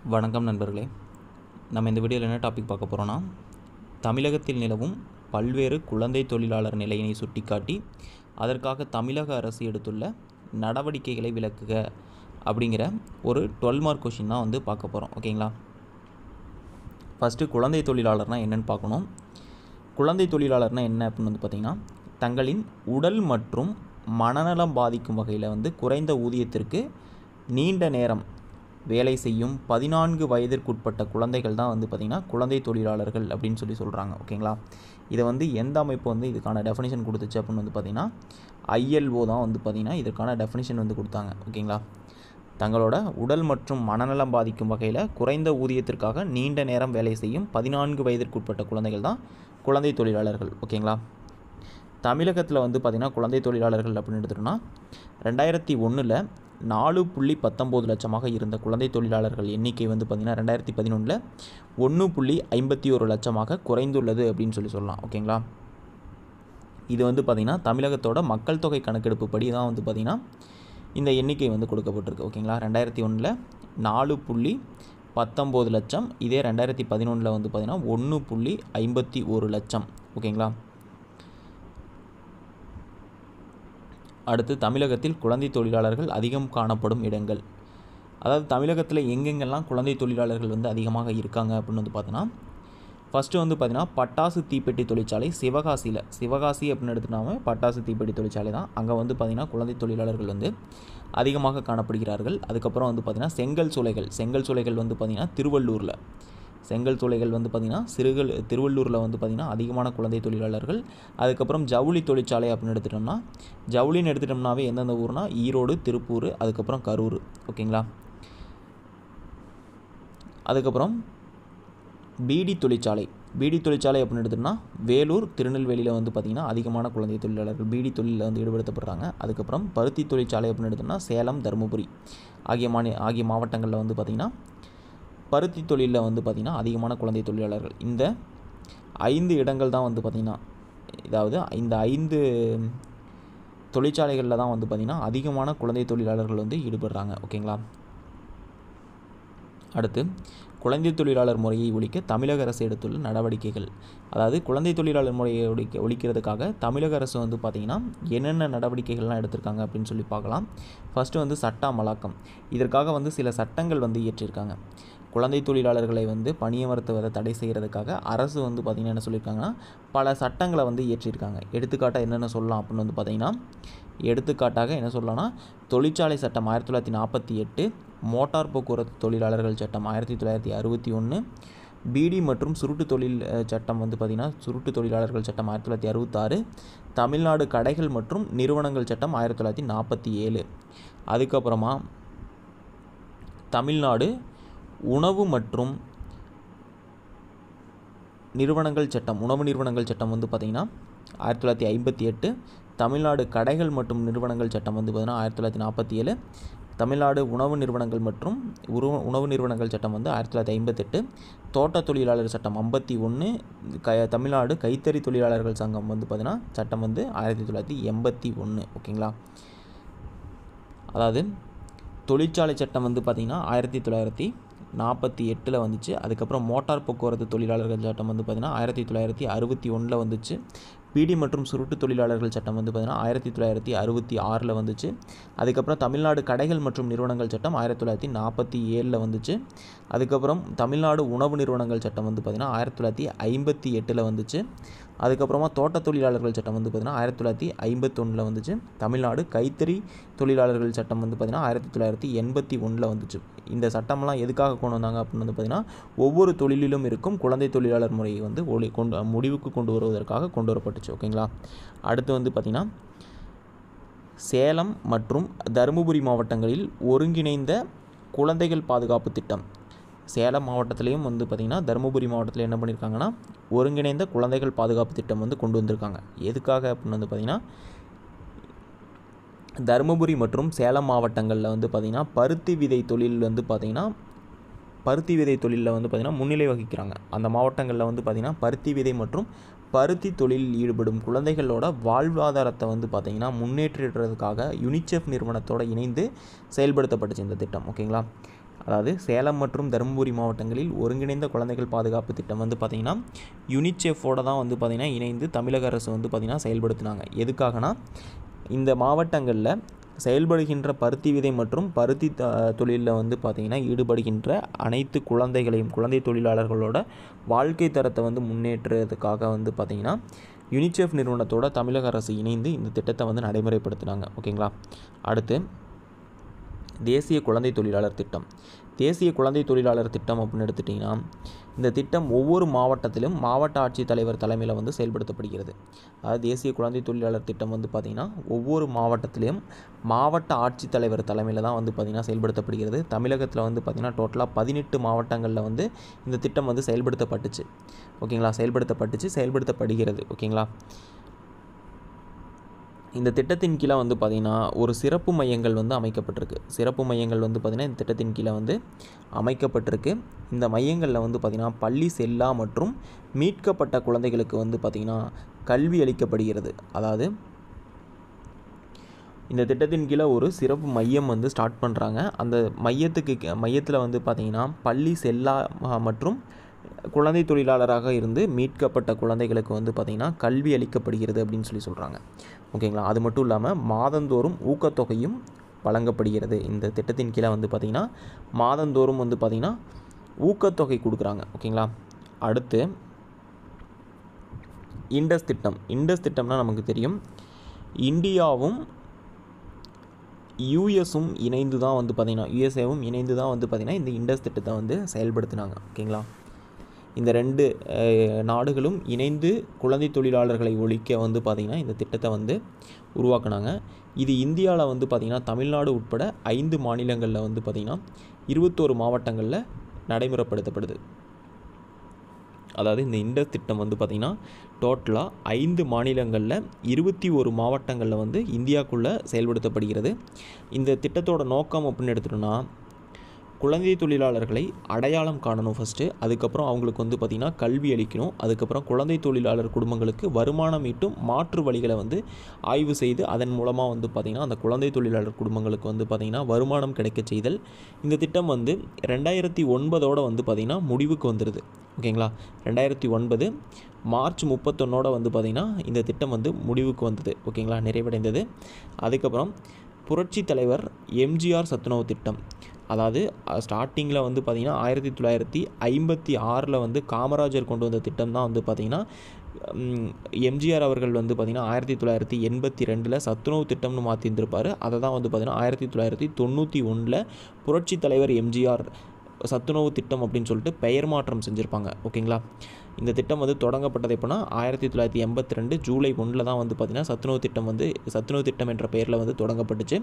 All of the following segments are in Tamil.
வணக்கம் நண்பர்களே நம்ம இந்த வீடியோவில் என்ன டாபிக் பார்க்க போகிறோன்னா தமிழகத்தில் நிலவும் பல்வேறு குழந்தை தொழிலாளர் நிலையினை சுட்டிக்காட்டி அதற்காக தமிழக அரசு எடுத்துள்ள நடவடிக்கைகளை விளக்குக அப்படிங்கிற ஒரு டுவெல் மார்க் கொஷின் தான் வந்து பார்க்க போகிறோம் ஓகேங்களா ஃபஸ்ட்டு குழந்தை தொழிலாளர்னால் என்னென்னு பார்க்கணும் குழந்தை தொழிலாளர்னால் என்ன அப்படின்னு வந்து பார்த்திங்கன்னா தங்களின் உடல் மற்றும் மனநலம் பாதிக்கும் வகையில் வந்து குறைந்த ஊதியத்திற்கு நீண்ட நேரம் வேலை செய்யும் பதினான்கு வயதிற்குட்பட்ட குழந்தைகள் தான் வந்து பார்த்திங்கன்னா குழந்தை தொழிலாளர்கள் அப்படின்னு சொல்லி சொல்கிறாங்க ஓகேங்களா இதை வந்து எந்த அமைப்பு வந்து இதுக்கான டெஃபினிஷன் கொடுத்துச்சு அப்படின்னு வந்து பார்த்திங்கன்னா ஐஎல்ஓ தான் வந்து பார்த்திங்கன்னா இதற்கான டெஃபினிஷன் வந்து கொடுத்தாங்க ஓகேங்களா தங்களோட உடல் மற்றும் மனநலம் பாதிக்கும் வகையில் குறைந்த ஊதியத்திற்காக நீண்ட நேரம் வேலை செய்யும் பதினான்கு வயதிற்குட்பட்ட குழந்தைகள் தான் குழந்தை தொழிலாளர்கள் ஓகேங்களா தமிழகத்தில் வந்து பார்த்திங்கன்னா குழந்தை தொழிலாளர்கள் அப்படின்னு எடுத்துட்டோம்னா ரெண்டாயிரத்தி ஒன்றில் நாலு புள்ளி பத்தொம்போது லட்சமாக இருந்த குழந்தை தொழிலாளர்கள் எண்ணிக்கை வந்து பார்த்திங்கன்னா ரெண்டாயிரத்தி பதினொன்றில் ஒன்று புள்ளி ஐம்பத்தி ஒரு லட்சமாக குறைந்துள்ளது அப்படின்னு சொல்லி சொல்லலாம் ஓகேங்களா இது வந்து பார்த்திங்கன்னா தமிழகத்தோட மக்கள் தொகை கணக்கெடுப்பு படி தான் வந்து பார்த்திங்கன்னா இந்த எண்ணிக்கை வந்து கொடுக்கப்பட்டிருக்கு ஓகேங்களா ரெண்டாயிரத்தி ஒன்றில் நாலு புள்ளி பத்தொம்போது லட்சம் இதே ரெண்டாயிரத்தி பதினொன்றில் வந்து பார்த்திங்கன்னா ஒன்று புள்ளி ஐம்பத்தி ஒரு லட்சம் ஓகேங்களா அடுத்து தமிழகத்தில் குழந்தை தொழிலாளர்கள் அதிகம் காணப்படும் இடங்கள் அதாவது தமிழகத்தில் எங்கெங்கெல்லாம் குழந்தை தொழிலாளர்கள் வந்து அதிகமாக இருக்காங்க அப்படின்னு வந்து பார்த்தோன்னா ஃபஸ்ட்டு வந்து பார்த்திங்கன்னா பட்டாசு தீப்பெட்டி தொழிற்சாலை சிவகாசியில் சிவகாசி அப்படின்னு எடுத்துட்டாவே பட்டாசு தீப்பெட்டி தொழிற்சாலை தான் அங்கே வந்து பார்த்திங்கன்னா குழந்தை தொழிலாளர்கள் வந்து அதிகமாக காணப்படுகிறார்கள் அதுக்கப்புறம் வந்து பார்த்திங்கன்னா செங்கல் சூளைகள் செங்கல் சூளைகள் வந்து பார்த்திங்கன்னா திருவள்ளூரில் செங்கல் சூளைகள் வந்து பார்த்திங்கன்னா சிறுகள் திருவள்ளூரில் வந்து பார்த்திங்கன்னா அதிகமான குழந்தை தொழிலாளர்கள் அதுக்கப்புறம் ஜவுளி தொழிற்சாலை அப்படின்னு எடுத்துட்டோம்னா ஜவுளின்னு எடுத்துட்டோம்னாவே எந்தெந்த ஊர்னா ஈரோடு திருப்பூர் அதுக்கப்புறம் கரூர் ஓகேங்களா அதுக்கப்புறம் பீடி தொழிற்சாலை பீடி தொழிற்சாலை அப்படின்னு எடுத்தோம்னா வேலூர் திருநெல்வேலியில் வந்து பார்த்திங்கன்னா அதிகமான குழந்தை தொழிலாளர்கள் பீடி தொழிலில் வந்து ஈடுபடுத்தப்படுறாங்க அதுக்கப்புறம் பருத்தி தொழிற்சாலை அப்படின்னு எடுத்தோம்னா சேலம் தருமபுரி ஆகிய மாநி ஆகிய மாவட்டங்களில் வந்து பார்த்திங்கன்னா பருத்தி தொழிலில் வந்து பார்த்திங்கன்னா அதிகமான குழந்தை தொழிலாளர்கள் இந்த ஐந்து இடங்கள் தான் வந்து பார்த்திங்கன்னா அதாவது இந்த ஐந்து தொழிற்சாலைகளில் தான் வந்து பார்த்திங்கன்னா அதிகமான குழந்தை தொழிலாளர்கள் வந்து ஈடுபடுறாங்க ஓகேங்களா அடுத்து குழந்தை தொழிலாளர் முறையை ஒழிக்க தமிழக அரசு எடுத்துள்ள நடவடிக்கைகள் அதாவது குழந்தை தொழிலாளர் முறையை ஒழிக்க ஒழிக்கிறதுக்காக தமிழக அரசு வந்து பார்த்திங்கன்னா என்னென்ன நடவடிக்கைகள்லாம் எடுத்திருக்காங்க அப்படின்னு சொல்லி பார்க்கலாம் ஃபஸ்ட்டு வந்து சட்ட அமலாக்கம் இதற்காக வந்து சில சட்டங்கள் வந்து இயற்றியிருக்காங்க குழந்தை தொழிலாளர்களை வந்து பணியமர்த்துவதை தடை செய்கிறதுக்காக அரசு வந்து பார்த்திங்கன்னா என்ன சொல்லியிருக்காங்கன்னா பல சட்டங்களை வந்து இயற்றியிருக்காங்க எடுத்துக்காட்டாக என்னென்ன சொல்லலாம் அப்படின்னு வந்து பார்த்திங்கன்னா எடுத்துக்காட்டாக என்ன சொல்லலாம்னா தொழிற்சாலை சட்டம் ஆயிரத்தி தொள்ளாயிரத்தி நாற்பத்தி எட்டு மோட்டார் போக்குவரத்து தொழிலாளர்கள் சட்டம் ஆயிரத்தி தொள்ளாயிரத்தி அறுபத்தி ஒன்று பீடி மற்றும் சுருட்டு தொழில் சட்டம் வந்து பார்த்திங்கன்னா சுருட்டு தொழிலாளர்கள் சட்டம் ஆயிரத்தி தொள்ளாயிரத்தி அறுபத்தாறு தமிழ்நாடு கடைகள் மற்றும் நிறுவனங்கள் சட்டம் ஆயிரத்தி தொள்ளாயிரத்தி நாற்பத்தி ஏழு அதுக்கப்புறமா தமிழ்நாடு உணவு மற்றும் நிறுவனங்கள் சட்டம் உணவு நிறுவனங்கள் சட்டம் வந்து பார்த்திங்கன்னா ஆயிரத்தி தொள்ளாயிரத்தி ஐம்பத்தி எட்டு தமிழ்நாடு கடைகள் மற்றும் நிறுவனங்கள் சட்டம் வந்து பார்த்திங்கன்னா ஆயிரத்தி தொள்ளாயிரத்தி நாற்பத்தி ஏழு தமிழ்நாடு உணவு நிறுவனங்கள் மற்றும் உரு உணவு நிறுவனங்கள் சட்டம் வந்து ஆயிரத்தி தொள்ளாயிரத்தி ஐம்பத்தெட்டு தோட்ட தொழிலாளர் சட்டம் ஐம்பத்தி ஒன்று க தமிழ்நாடு கைத்தறி தொழிலாளர்கள் சங்கம் வந்து பார்த்திங்கன்னா சட்டம் வந்து ஆயிரத்தி தொள்ளாயிரத்தி எண்பத்தி ஒன்று ஓகேங்களா அதாவது தொழிற்சாலை சட்டம் வந்து பார்த்திங்கன்னா ஆயிரத்தி தொள்ளாயிரத்தி நாற்பத்தி எட்டில் வந்துச்சு அதுக்கப்புறம் மோட்டார் போக்குவரத்து தொழிலாளர்கள் சட்டம் வந்து பார்த்திங்கன்னா ஆயிரத்தி தொள்ளாயிரத்தி அறுபத்தி ஒன்றில் வந்துச்சு பீடி மற்றும் சுருட்டு தொழிலாளர்கள் சட்டம் வந்து பார்த்திங்கன்னா ஆயிரத்தி தொள்ளாயிரத்தி அறுபத்தி ஆறில் வந்துச்சு அதுக்கப்புறம் தமிழ்நாடு கடைகள் மற்றும் நிறுவனங்கள் சட்டம் ஆயிரத்தி தொள்ளாயிரத்தி நாற்பத்தி ஏழில் வந்துச்சு அதுக்கப்புறம் தமிழ்நாடு உணவு நிறுவனங்கள் சட்டம் வந்து பார்த்திங்கன்னா ஆயிரத்தி தொள்ளாயிரத்தி ஐம்பத்தி எட்டில் வந்துச்சு அதுக்கப்புறமா தோட்ட தொழிலாளர்கள் சட்டம் வந்து பார்த்திங்கன்னா ஆயிரத்தி தொள்ளாயிரத்தி ஐம்பத்தொன்னில் வந்துச்சு தமிழ்நாடு கைத்தறி தொழிலாளர்கள் சட்டம் வந்து பார்த்திங்கன்னா ஆயிரத்தி தொள்ளாயிரத்தி எண்பத்தி ஒன்றில் வந்துச்சு இந்த சட்டம்லாம் எதுக்காக கொண்டு வந்தாங்க அப்படின்னு வந்து பார்த்திங்கன்னா ஒவ்வொரு தொழிலிலும் இருக்கும் குழந்தை தொழிலாளர் முறையை வந்து ஒளி கொண்டு முடிவுக்கு கொண்டு வருவதற்காக கொண்டு வரப்பட்டுச்சு ஓகேங்களா அடுத்து வந்து பார்த்திங்கன்னா சேலம் மற்றும் தருமபுரி மாவட்டங்களில் ஒருங்கிணைந்த குழந்தைகள் பாதுகாப்பு திட்டம் சேலம் மாவட்டத்திலையும் வந்து பார்த்திங்கன்னா தருமபுரி மாவட்டத்தில் என்ன பண்ணியிருக்காங்கன்னா ஒருங்கிணைந்த குழந்தைகள் பாதுகாப்பு திட்டம் வந்து கொண்டு வந்திருக்காங்க எதுக்காக அப்படின்னு வந்து பார்த்திங்கன்னா தருமபுரி மற்றும் சேலம் மாவட்டங்களில் வந்து பார்த்திங்கன்னா பருத்தி விதை தொழில் வந்து பார்த்திங்கன்னா பருத்தி விதை தொழிலில் வந்து பார்த்திங்கன்னா முன்னிலை வகிக்கிறாங்க அந்த மாவட்டங்களில் வந்து பார்த்திங்கன்னா பருத்தி விதை மற்றும் பருத்தி தொழிலில் ஈடுபடும் குழந்தைகளோட வாழ்வாதாரத்தை வந்து பார்த்திங்கன்னா முன்னேற்றிடுறதுக்காக யுனிசெஃப் நிறுவனத்தோட இணைந்து செயல்படுத்தப்பட்டுச்சு இந்த திட்டம் ஓகேங்களா அதாவது சேலம் மற்றும் தருமபுரி மாவட்டங்களில் ஒருங்கிணைந்த குழந்தைகள் பாதுகாப்பு திட்டம் வந்து பார்த்திங்கன்னா யுனிசெஃபோட தான் வந்து பார்த்திங்கன்னா இணைந்து தமிழக அரசு வந்து பார்த்திங்கன்னா செயல்படுத்தினாங்க எதுக்காகனா இந்த மாவட்டங்களில் செயல்படுகின்ற பருத்தி விதை மற்றும் பருத்தி த தொழிலில் வந்து பார்த்திங்கன்னா ஈடுபடுகின்ற அனைத்து குழந்தைகளையும் குழந்தை தொழிலாளர்களோட வாழ்க்கை தரத்தை வந்து முன்னேற்றுறதுக்காக வந்து பார்த்திங்கன்னா யுனிசெஃப் நிறுவனத்தோட தமிழக அரசு இணைந்து இந்த திட்டத்தை வந்து நடைமுறைப்படுத்தினாங்க ஓகேங்களா அடுத்து தேசிய குழந்தை தொழிலாளர் திட்டம் தேசிய குழந்தை தொழிலாளர் திட்டம் அப்படின்னு எடுத்துட்டிங்கன்னா இந்த திட்டம் ஒவ்வொரு மாவட்டத்திலும் மாவட்ட ஆட்சித்தலைவர் தலைமையில் வந்து செயல்படுத்தப்படுகிறது அதாவது தேசிய குழந்தை தொழிலாளர் திட்டம் வந்து பார்த்திங்கன்னா ஒவ்வொரு மாவட்டத்திலையும் மாவட்ட ஆட்சித்தலைவர் தலைமையில் தான் வந்து பார்த்திங்கன்னா செயல்படுத்தப்படுகிறது தமிழகத்தில் வந்து பார்த்திங்கன்னா டோட்டலாக பதினெட்டு மாவட்டங்களில் வந்து இந்த திட்டம் வந்து செயல்படுத்தப்பட்டுச்சு ஓகேங்களா செயல்படுத்தப்பட்டுச்சு செயல்படுத்தப்படுகிறது ஓகேங்களா இந்த திட்டத்தின் கீழே வந்து பார்த்திங்கன்னா ஒரு சிறப்பு மையங்கள் வந்து அமைக்கப்பட்டிருக்கு சிறப்பு மையங்கள் வந்து பார்த்திங்கன்னா இந்த திட்டத்தின் கீழே வந்து அமைக்கப்பட்டிருக்கு இந்த மையங்களில் வந்து பார்த்திங்கன்னா பள்ளி செல்லா மற்றும் மீட்கப்பட்ட குழந்தைகளுக்கு வந்து பார்த்திங்கன்னா கல்வி அளிக்கப்படுகிறது அதாவது இந்த திட்டத்தின் கீழே ஒரு சிறப்பு மையம் வந்து ஸ்டார்ட் பண்ணுறாங்க அந்த மையத்துக்கு மையத்தில் வந்து பார்த்திங்கன்னா பள்ளி செல்லா ம- மற்றும் குழந்தை தொழிலாளராக இருந்து மீட்கப்பட்ட குழந்தைகளுக்கு வந்து பார்த்திங்கன்னா கல்வி அளிக்கப்படுகிறது அப்படின்னு சொல்லி சொல்கிறாங்க ஓகேங்களா அது மட்டும் இல்லாமல் மாதந்தோறும் ஊக்கத்தொகையும் வழங்கப்படுகிறது இந்த திட்டத்தின் கீழே வந்து பார்த்திங்கன்னா மாதந்தோறும் வந்து பார்த்திங்கன்னா ஊக்கத்தொகை கொடுக்குறாங்க ஓகேங்களா அடுத்து இண்டஸ் திட்டம் இண்டஸ் திட்டம்னா நமக்கு தெரியும் இந்தியாவும் யூஎஸும் இணைந்து தான் வந்து பார்த்திங்கன்னா யூஎஸ்ஏவும் இணைந்து தான் வந்து பார்த்திங்கன்னா இந்த இண்டஸ் திட்டத்தை வந்து செயல்படுத்தினாங்க ஓகேங்களா இந்த ரெண்டு அஹ், நாடுகளும் இணைந்து குழந்தை தொழிலாளர்களை ஒழிக்க வந்து பார்த்திங்கன்னா இந்த திட்டத்தை வந்து உருவாக்குனாங்க இது இந்தியாவில் வந்து பார்த்திங்கன்னா தமிழ்நாடு உட்பட ஐந்து மாநிலங்களில் வந்து பார்த்திங்கன்னா இருபத்தோரு மாவட்டங்களில் நடைமுறைப்படுத்தப்படுது அதாவது இந்த இண்டஸ் திட்டம் வந்து பார்த்திங்கன்னா டோட்டலாக ஐந்து மாநிலங்களில் இருபத்தி ஒரு மாவட்டங்களில் வந்து இந்தியாக்குள்ளே செயல்படுத்தப்படுகிறது இந்த திட்டத்தோட நோக்கம் அப்படின்னு எடுத்துட்டோம்னா குழந்தை தொழிலாளர்களை அடையாளம் காணணும் ஃபஸ்ட்டு அதுக்கப்புறம் அவங்களுக்கு வந்து பார்த்திங்கன்னா கல்வி அளிக்கணும் அதுக்கப்புறம் குழந்தை தொழிலாளர் குடும்பங்களுக்கு வருமானம் ஈட்டும் மாற்று வழிகளை வந்து ஆய்வு செய்து அதன் மூலமாக வந்து பார்த்திங்கன்னா அந்த குழந்தை தொழிலாளர் குடும்பங்களுக்கு வந்து பார்த்திங்கன்னா வருமானம் கிடைக்க செய்தல் இந்த திட்டம் வந்து ரெண்டாயிரத்தி ஒன்பதோட வந்து பார்த்திங்கன்னா முடிவுக்கு வந்துடுது ஓகேங்களா ரெண்டாயிரத்தி ஒன்பது மார்ச் முப்பத்தொன்னோட வந்து பார்த்திங்கன்னா இந்த திட்டம் வந்து முடிவுக்கு வந்தது ஓகேங்களா நிறைவடைந்தது அதுக்கப்புறம் புரட்சி தலைவர் எம்ஜிஆர் சத்துணவு திட்டம் அதாவது ஸ்டார்டிங்கில் வந்து பார்த்திங்கன்னா ஆயிரத்தி தொள்ளாயிரத்தி ஐம்பத்தி ஆறில் வந்து காமராஜர் கொண்டு வந்த திட்டம் தான் வந்து பார்த்திங்கன்னா ம், எம்ஜிஆர் அவர்கள் வந்து பார்த்திங்கன்னா ஆயிரத்தி தொள்ளாயிரத்தி எண்பத்தி ரெண்டில் சத்துணவு திட்டம்னு மாற்றிருந்திருப்பார் அதை தான் வந்து பார்த்திங்கன்னா ஆயிரத்தி தொள்ளாயிரத்தி தொண்ணூற்றி ஒன்றில் புரட்சி தலைவர் எம்ஜிஆர் சத்துணவு திட்டம் அப்படின்னு சொல்லிட்டு பெயர் மாற்றம் செஞ்சுருப்பாங்க ஓகேங்களா இந்த திட்டம் வந்து தொடங்கப்பட்டது எப்போனா ஆயிரத்தி தொள்ளாயிரத்தி எண்பத்தி ரெண்டு ஜூலை ஒன்றில் தான் வந்து பார்த்திங்கன்னா சத்துணவு திட்டம் வந்து சத்துணவு திட்டம் என்ற பெயரில் வந்து தொடங்கப்பட்டுச்சு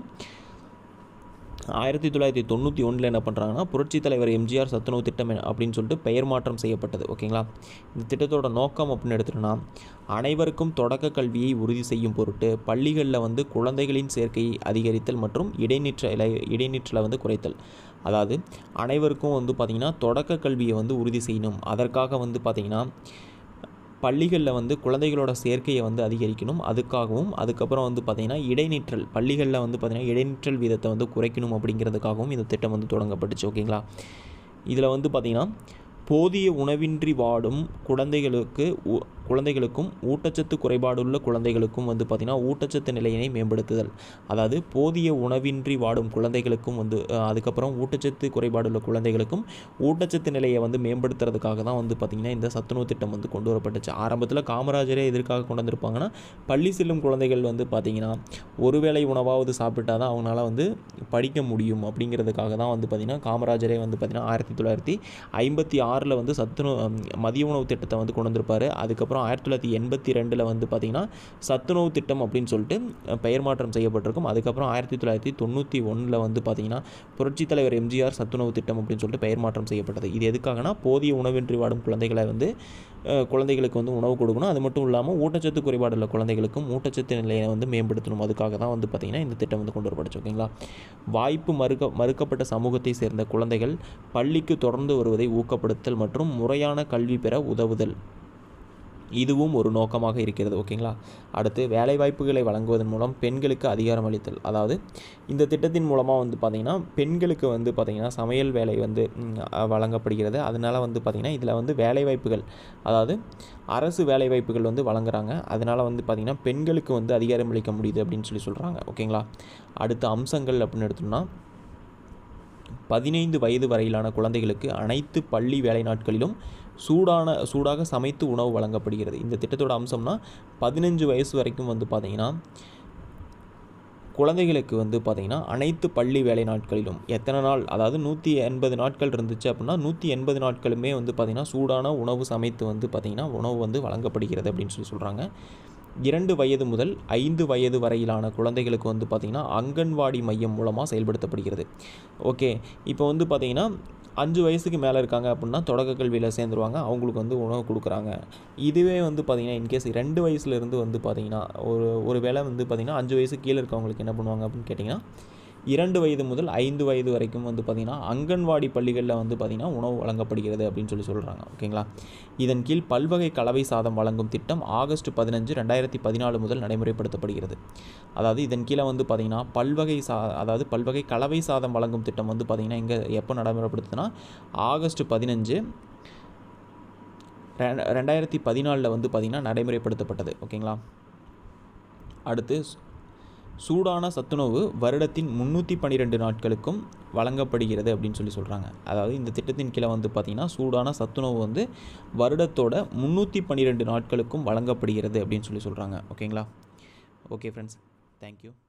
ஆயிரத்தி தொள்ளாயிரத்தி தொண்ணூற்றி ஒன்றில் என்ன பண்ணுறாங்கன்னா புரட்சி தலைவர் எம்ஜிஆர் சத்துணவு திட்டம் என- அப்படின்னு சொல்லிட்டு பெயர் மாற்றம் செய்யப்பட்டது ஓகேங்களா இந்த திட்டத்தோட நோக்கம் அப்படின்னு எடுத்துட்டோம்னா அனைவருக்கும் தொடக்க கல்வியை உறுதி செய்யும் பொருட்டு பள்ளிகளில் வந்து குழந்தைகளின் சேர்க்கையை அதிகரித்தல் மற்றும் இடைநிற்றலை இடைநிற்றலை வந்து குறைத்தல் அதாவது அனைவருக்கும் வந்து பார்த்திங்கன்னா தொடக்க கல்வியை வந்து உறுதி செய்யணும் அதற்காக வந்து பார்த்திங்கன்னா பள்ளிகளில் வந்து குழந்தைகளோட சேர்க்கையை வந்து அதிகரிக்கணும் அதுக்காகவும் அதுக்கப்புறம் வந்து பார்த்திங்கன்னா இடைநிற்றல் பள்ளிகளில் வந்து பார்த்திங்கன்னா இடைநிற்றல் வீதத்தை வந்து குறைக்கணும் அப்படிங்கிறதுக்காகவும் இந்த திட்டம் வந்து தொடங்கப்பட்டுச்சு ஓகேங்களா இதில் வந்து பார்த்திங்கன்னா போதிய உணவின்றி வாடும் குழந்தைகளுக்கு ஊ- குழந்தைகளுக்கும் ஊட்டச்சத்து குறைபாடுள்ள குழந்தைகளுக்கும் வந்து பார்த்திங்கன்னா ஊட்டச்சத்து நிலையினை மேம்படுத்துதல் அதாவது போதிய உணவின்றி வாடும் குழந்தைகளுக்கும் வந்து அஹ், அதுக்கப்புறம் ஊட்டச்சத்து குறைபாடுள்ள குழந்தைகளுக்கும் ஊட்டச்சத்து நிலையை வந்து மேம்படுத்துறதுக்காக தான் வந்து பார்த்திங்கன்னா இந்த சத்துணவு திட்டம் வந்து கொண்டு வரப்பட்டுச்சு ஆரம்பத்தில் காமராஜரே எதற்காக கொண்டு வந்திருப்பாங்கன்னா பள்ளி செல்லும் குழந்தைகள் வந்து பார்த்திங்கன்னா ஒருவேளை உணவாவது சாப்பிட்டா தான் அவங்களால வந்து படிக்க முடியும் அப்படிங்கிறதுக்காக தான் வந்து பார்த்திங்கன்னா காமராஜரே வந்து பார்த்திங்கன்னா ஆயிரத்தி தொள்ளாயிரத்தி ஐம்பத்தி ஆறில் வந்து சத்துணவு ஹம், மதிய உணவு திட்டத்தை வந்து கொண்டு வந்திருப்பாரு அதுக்கப்புறம் ஆயிரத்தி தொள்ளாயிரத்தி எண்பத்தி ரெண்டில் வந்து பார்த்திங்கன்னா சத்துணவு திட்டம் அப்படின்னு சொல்லிட்டு அஹ், பெயர் மாற்றம் செய்யப்பட்டிருக்கும் அதுக்கப்புறம் ஆயிரத்தி தொள்ளாயிரத்தி தொண்ணூற்றி ஒன்றில் வந்து பார்த்திங்கன்னா புரட்சித் தலைவர் எம்ஜிஆர் சத்துணவு திட்டம் அப்படின்னு சொல்லிட்டு பெயர் மாற்றம் செய்யப்பட்டது இது எதுக்காகனா போதிய உணவின்றி வாடும் குழந்தைகளை வந்து அஹ், குழந்தைகளுக்கு வந்து உணவு கொடுக்கணும் அது மட்டும் இல்லாமல் ஊட்டச்சத்து குறைபாடுள்ள குழந்தைகளுக்கும் ஊட்டச்சத்து நிலையை வந்து மேம்படுத்தணும் அதுக்காக தான் வந்து பார்த்திங்கன்னா இந்த திட்டம் வந்து கொண்டு வரப்பட்டுச்சு ஓகேங்களா வாய்ப்பு மறுக்க மறுக்கப்பட்ட சமூகத்தை சேர்ந்த குழந்தைகள் பள்ளிக்கு தொடர்ந்து வருவதை ஊக்கப்படுத்தல் மற்றும் முறையான கல்வி பெற உதவுதல் இதுவும் ஒரு நோக்கமாக இருக்கிறது ஓகேங்களா அடுத்து வேலைவாய்ப்புகளை வழங்குவதன் மூலம் பெண்களுக்கு அதிகாரம் அளித்தல் அதாவது இந்த திட்டத்தின் மூலமாக வந்து பார்த்திங்கன்னா பெண்களுக்கு வந்து பார்த்திங்கன்னா சமையல் வேலை வந்து ம், அ- வழங்கப்படுகிறது அதனால் வந்து பார்த்திங்கன்னா இதில் வந்து வேலைவாய்ப்புகள் அதாவது அரசு வேலைவாய்ப்புகள் வந்து வழங்குறாங்க அதனால் வந்து பார்த்திங்கன்னா பெண்களுக்கு வந்து அதிகாரம் அளிக்க முடியுது அப்படின்னு சொல்லி சொல்கிறாங்க ஓகேங்களா அடுத்த அம்சங்கள் அப்படின்னு எடுத்தோம்னா பதினைந்து வயது வரையிலான குழந்தைகளுக்கு அனைத்து பள்ளி வேலை நாட்களிலும் சூடான சூடாக சமைத்து உணவு வழங்கப்படுகிறது இந்த திட்டத்தோட அம்சம்னா பதினஞ்சு வயசு வரைக்கும் வந்து பார்த்திங்கன்னா குழந்தைகளுக்கு வந்து பார்த்திங்கன்னா அனைத்து பள்ளி வேலை நாட்களிலும் எத்தனை நாள் அதாவது நூற்றி எண்பது நாட்கள் இருந்துச்சு அப்படின்னா நூற்றி எண்பது நாட்களுமே வந்து பார்த்திங்கன்னா சூடான உணவு சமைத்து வந்து பார்த்திங்கன்னா உணவு வந்து வழங்கப்படுகிறது அப்படின்னு சொல்லி சொல்கிறாங்க இரண்டு வயது முதல் ஐந்து வயது வரையிலான குழந்தைகளுக்கு வந்து பார்த்திங்கன்னா அங்கன்வாடி மையம் மூலமாக செயல்படுத்தப்படுகிறது ஓகே இப்போ வந்து பார்த்திங்கன்னா அஞ்சு வயசுக்கு மேலே இருக்காங்க அப்படின்னா தொடக்க கல்வியில் சேர்ந்துருவாங்க அவங்களுக்கு வந்து உணவு கொடுக்குறாங்க இதுவே வந்து பார்த்திங்கன்னா இன்கேஸ் ரெண்டு வயசுலேருந்து வந்து பார்த்திங்கன்னா ஒரு ஒரு வேளை வந்து பார்த்திங்கன்னா அஞ்சு வயசு கீழே இருக்கவங்களுக்கு என்ன பண்ணுவாங்க அப்படின்னு கேட்டிங்கன்னா இரண்டு வயது முதல் ஐந்து வயது வரைக்கும் வந்து பார்த்திங்கன்னா அங்கன்வாடி பள்ளிகளில் வந்து பார்த்திங்கன்னா உணவு வழங்கப்படுகிறது அப்படின்னு சொல்லி சொல்கிறாங்க ஓகேங்களா இதன் கீழ் பல்வகை கலவை சாதம் வழங்கும் திட்டம் ஆகஸ்ட் பதினஞ்சு ரெண்டாயிரத்தி பதினாலு முதல் நடைமுறைப்படுத்தப்படுகிறது அதாவது இதன் கீழே வந்து பார்த்திங்கன்னா பல்வகை சா அதாவது பல்வகை கலவை சாதம் வழங்கும் திட்டம் வந்து பார்த்திங்கன்னா இங்கே எப்போ நடைமுறைப்படுத்துனா ஆகஸ்ட் பதினஞ்சு ரெ- ரெண்டாயிரத்தி பதினாலில் வந்து பார்த்திங்கன்னா நடைமுறைப்படுத்தப்பட்டது ஓகேங்களா அடுத்து சு- சூடான சத்துணவு வருடத்தின் முந்நூற்றி பன்னிரெண்டு நாட்களுக்கும் வழங்கப்படுகிறது அப்படின்னு சொல்லி சொல்கிறாங்க அதாவது இந்த திட்டத்தின் கீழே வந்து பார்த்திங்கன்னா சூடான சத்துணவு வந்து வருடத்தோட முந்நூற்றி பன்னிரெண்டு நாட்களுக்கும் வழங்கப்படுகிறது அப்படின்னு சொல்லி சொல்கிறாங்க ஓகேங்களா ஓகே ஃப்ரெண்ட்ஸ் தேங்க்யூ